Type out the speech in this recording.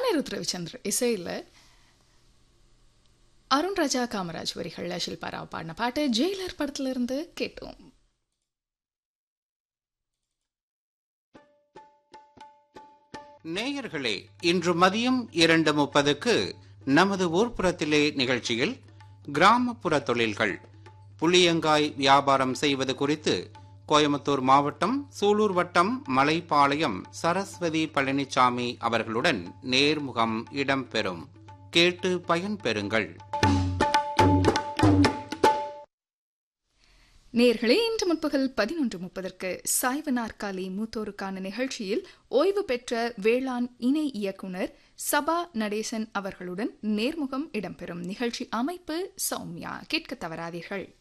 அனிருத் ரவிச்சந்திர இசையில் அருண் ராஜா காமராஜ் வரிகளில் ஷில்பா ராவ் பாடின பாட்டு ஜெயிலர் படத்திலிருந்து கேட்டோம் நேயர்களே இன்று மதியம் இரண்டு முப்பதுக்கு நமது ஊர்ப்புறத்திலே நிகழ்ச்சியில் கிராமப்புற தொழில்கள் புளியங்காய் வியாபாரம் செய்வது குறித்து கோயம்புத்தூர் மாவட்டம் சூலூர் வட்டம் மலைப்பாளையம் சரஸ்வதி பழனிசாமி அவர்களுடன் நேர்முகம் இடம்பெறும் கேட்டு பயன்பெறுங்கள் நேர்களே இன்று முற்பகல் பதினொன்று முப்பதற்கு சாய்வு நாற்காலி மூத்தோருக்கான நிகழ்ச்சியில் ஓய்வு பெற்ற வேளாண் இணை இயக்குனர் சபா நடேசன் அவர்களுடன் நேர்முகம் இடம்பெறும் நிகழ்ச்சி அமைப்பு சௌமியா கேட்க தவறாதீர்கள்